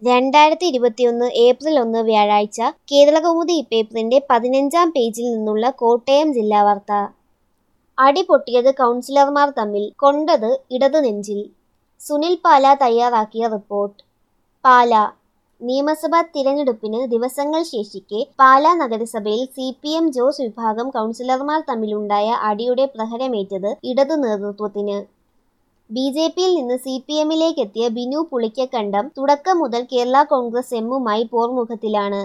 രണ്ടായിരത്തി ഇരുപത്തിയൊന്ന് ഏപ്രിൽ ഒന്ന് വ്യാഴാഴ്ച കേരളകൗമുദി ഇപ്പേപ്പറിന്റെ പതിനഞ്ചാം പേജിൽ നിന്നുള്ള കോട്ടയം ജില്ലാ വാർത്ത അടി പൊട്ടിയത് കൗൺസിലർമാർ തമ്മിൽ കൊണ്ടത് ഇടതു നെഞ്ചിൽ സുനിൽ പാല തയ്യാറാക്കിയ റിപ്പോർട്ട് പാല നിയമസഭാ തിരഞ്ഞെടുപ്പിന് ദിവസങ്ങൾ ശേഷിക്കെ പാലാ നഗരസഭയിൽ സി പി എം ജോസ് വിഭാഗം കൗൺസിലർമാർ തമ്മിലുണ്ടായ അടിയുടെ പ്രഹരമേറ്റത് ഇടതു നേതൃത്വത്തിന് ബി ജെ പിയിൽ നിന്ന് സി പി എമ്മിലേക്ക് എത്തിയ ബിനു പുളിക്കക്കണ്ടം തുടക്കം മുതൽ കേരള കോൺഗ്രസ് എമ്മുമായി പോർമുഖത്തിലാണ്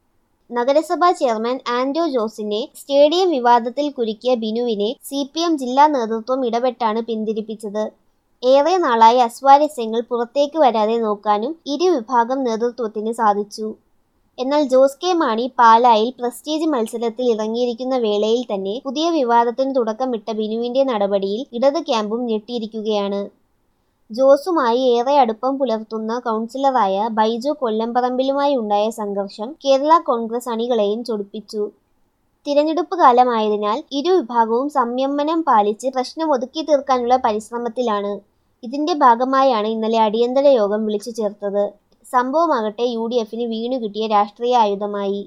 നഗരസഭാ ചെയർമാൻ ആന്റോ ജോസിനെ സ്റ്റേഡിയം വിവാദത്തിൽ കുരുക്കിയ ബിനുവിനെ സി പി എം ജില്ലാ നേതൃത്വം ഇടപെട്ടാണ് പിന്തിരിപ്പിച്ചത് ഏറെ നാളായി അസ്വാരസ്യങ്ങൾ പുറത്തേക്ക് വരാതെ നോക്കാനും ഇരു വിഭാഗം നേതൃത്വത്തിന് സാധിച്ചു എന്നാൽ ജോസ് കെ മാണി പാലായിൽ പ്രസ്റ്റീജ് മത്സരത്തിൽ ഇറങ്ങിയിരിക്കുന്ന വേളയിൽ തന്നെ പുതിയ വിവാദത്തിന് തുടക്കമിട്ട ബിനുവിന്റെ നടപടിയിൽ ഇടത് ക്യാമ്പും ഞെട്ടിയിരിക്കുകയാണ് ജോസുമായി ഏറെ അടുപ്പം പുലർത്തുന്ന കൗൺസിലറായ ബൈജു കൊല്ലംപറമ്പിലുമായി ഉണ്ടായ സംഘർഷം കേരള കോൺഗ്രസ് അണികളെയും ചൊടിപ്പിച്ചു തിരഞ്ഞെടുപ്പ് കാലമായതിനാൽ ഇരു വിഭാഗവും സംയമനം പാലിച്ച് പ്രശ്നം ഒതുക്കി തീർക്കാനുള്ള പരിശ്രമത്തിലാണ് ഇതിന്റെ ഭാഗമായാണ് ഇന്നലെ അടിയന്തര യോഗം വിളിച്ചു ചേർത്തത് സംഭവമാകട്ടെ യു ഡി എഫിന് വീണു കിട്ടിയ രാഷ്ട്രീയ ആയുധമായി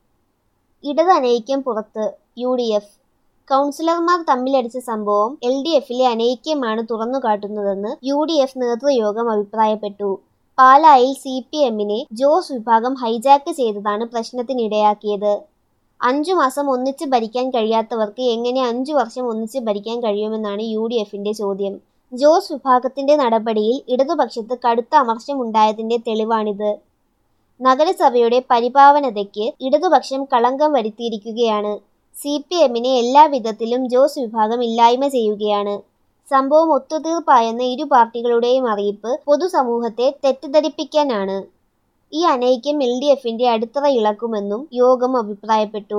ഇടത് അനൈക്യം പുറത്ത് യു ഡി എഫ് കൗൺസിലർമാർ തമ്മിലടിച്ച സംഭവം എൽ ഡി എഫിലെ അനൈക്യമാണ് തുറന്നു കാട്ടുന്നതെന്ന് യു ഡി എഫ് നേതൃയോഗം അഭിപ്രായപ്പെട്ടു പാലായിൽ സി പി എമ്മിനെ ജോസ് വിഭാഗം ഹൈജാക്ക് ചെയ്തതാണ് പ്രശ്നത്തിനിടയാക്കിയത് അഞ്ചു മാസം ഒന്നിച്ച് ഭരിക്കാൻ കഴിയാത്തവർക്ക് എങ്ങനെ അഞ്ചു വർഷം ഒന്നിച്ച് ഭരിക്കാൻ കഴിയുമെന്നാണ് യു ഡി എഫിന്റെ ചോദ്യം ജോസ് വിഭാഗത്തിന്റെ നടപടിയിൽ ഇടതുപക്ഷത്ത് കടുത്ത അമർഷമുണ്ടായതിന്റെ തെളിവാണിത് നഗരസഭയുടെ പരിപാവനതയ്ക്ക് ഇടതുപക്ഷം കളങ്കം വരുത്തിയിരിക്കുകയാണ് സി പി എമ്മിനെ എല്ലാ വിധത്തിലും ജോസ് വിഭാഗം ഇല്ലായ്മ ചെയ്യുകയാണ് സംഭവം ഒത്തുതീർപ്പായെന്ന ഇരു പാർട്ടികളുടെയും അറിയിപ്പ് പൊതുസമൂഹത്തെ തെറ്റിദ്ധരിപ്പിക്കാനാണ് ഈ അനൈക്യം എൽ ഡി എഫിന്റെ അടിത്തറ ഇളക്കുമെന്നും യോഗം അഭിപ്രായപ്പെട്ടു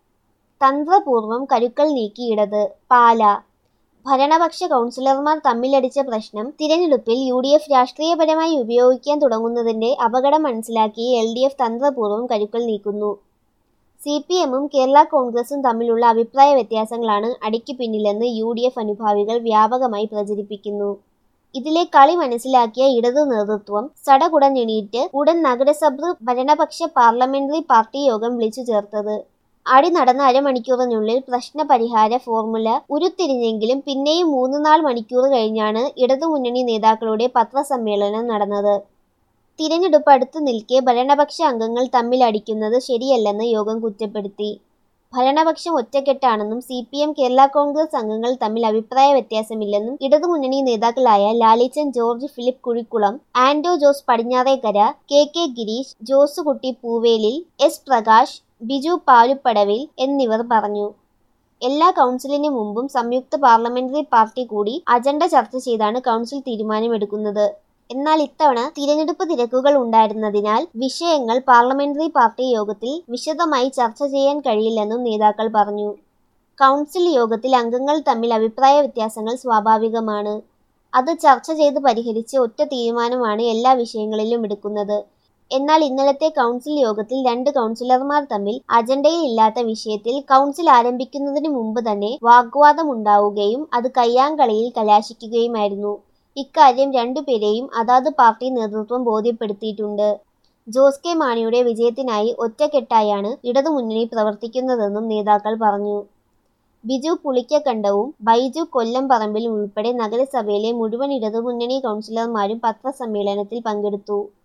തന്ത്രപൂർവം കരുക്കൾ നീക്കി ഇടത് പാല ഭരണപക്ഷ കൗൺസിലർമാർ തമ്മിലടിച്ച പ്രശ്നം തിരഞ്ഞെടുപ്പിൽ യു ഡി എഫ് രാഷ്ട്രീയപരമായി ഉപയോഗിക്കാൻ തുടങ്ങുന്നതിന്റെ അപകടം മനസ്സിലാക്കി എൽ ഡി എഫ് തന്ത്രപൂർവ്വം കരുക്കൾ നീക്കുന്നു സി പി എമ്മും കേരള കോൺഗ്രസും തമ്മിലുള്ള അഭിപ്രായ വ്യത്യാസങ്ങളാണ് അടിക്ക് പിന്നിലെന്ന് യു ഡി എഫ് അനുഭാവികൾ വ്യാപകമായി പ്രചരിപ്പിക്കുന്നു ഇതിലെ കളി മനസ്സിലാക്കിയ ഇടതു നേതൃത്വം സടകുടഞ്ഞെണീറ്റ് ഉടൻ നഗരസഭ ഭരണപക്ഷ പാർലമെന്ററി പാർട്ടി യോഗം വിളിച്ചു ചേർത്തത് അടി നടന്ന അരമണിക്കൂറിനുള്ളിൽ പ്രശ്നപരിഹാര ഫോർമുല ഉരുത്തിരിഞ്ഞെങ്കിലും പിന്നെയും മൂന്ന് നാല് മണിക്കൂർ കഴിഞ്ഞാണ് ഇടതുമുന്നണി നേതാക്കളുടെ പത്രസമ്മേളനം നടന്നത് തിരഞ്ഞെടുപ്പ് അടുത്തു നിൽക്കെ ഭരണപക്ഷ അംഗങ്ങൾ തമ്മിൽ അടിക്കുന്നത് ശരിയല്ലെന്ന് യോഗം കുറ്റപ്പെടുത്തി ഭരണപക്ഷം ഒറ്റക്കെട്ടാണെന്നും C P M Kerala Congress അംഗങ്ങൾ തമ്മിൽ അഭിപ്രായ വ്യത്യാസമില്ലെന്നും ഇടതുമുന്നണി നേതാക്കളായ Lalichan George Philip Kuzhikkulam Anto Jose Padinjarekkara K K Girish Josekutty Poovelil S Prakash Biju Paluppadavil എന്നിവർ പറഞ്ഞു എല്ലാ കൗൺസിലിന് മുമ്പും സംയുക്ത പാർലമെന്ററി പാർട്ടി കൂടി അജണ്ട ചർച്ച ചെയ്താണ് കൗൺസിൽ തീരുമാനമെടുക്കുന്നത് എന്നാൽ ഇത്തവണ തിരഞ്ഞെടുപ്പ് തിരക്കുകൾ ഉണ്ടായിരുന്നതിനാൽ വിഷയങ്ങൾ പാർലമെന്ററി പാർട്ടി യോഗത്തിൽ വിശദമായി ചർച്ച ചെയ്യാൻ കഴിയില്ലെന്നും നേതാക്കൾ പറഞ്ഞു കൗൺസിൽ യോഗത്തിൽ അംഗങ്ങൾ തമ്മിൽ അഭിപ്രായ വ്യത്യാസങ്ങൾ സ്വാഭാവികമാണ് അത് ചർച്ച ചെയ്ത് പരിഹരിച്ച് ഒറ്റ തീരുമാനമാണ് എല്ലാ വിഷയങ്ങളിലും എടുക്കുന്നത് എന്നാൽ ഇന്നലത്തെ കൗൺസിൽ യോഗത്തിൽ രണ്ട് കൗൺസിലർമാർ തമ്മിൽ അജണ്ടയിൽ ഇല്ലാത്ത വിഷയത്തിൽ കൗൺസിൽ ആരംഭിക്കുന്നതിന് മുമ്പ് തന്നെ വാഗ്വാദമുണ്ടാവുകയും അത് കയ്യാങ്കളിയിൽ കലാശിക്കുകയുമായിരുന്നു ഇക്കാര്യം രണ്ടുപേരെയും അതാത് പാർട്ടി നേതൃത്വം ബോധ്യപ്പെടുത്തിയിട്ടുണ്ട് ജോസ് കെ മാണിയുടെ വിജയത്തിനായി ഒറ്റക്കെട്ടായാണ് ഇടതുമുന്നണി പ്രവർത്തിക്കുന്നതെന്നും നേതാക്കൾ പറഞ്ഞു ബിജു പുളിക്കക്കണ്ടവും ബൈജു കൊല്ലംപറമ്പിലും ഉൾപ്പെടെ നഗരസഭയിലെ മുഴുവൻ ഇടതുമുന്നണി കൗൺസിലർമാരും പത്രസമ്മേളനത്തിൽ പങ്കെടുത്തു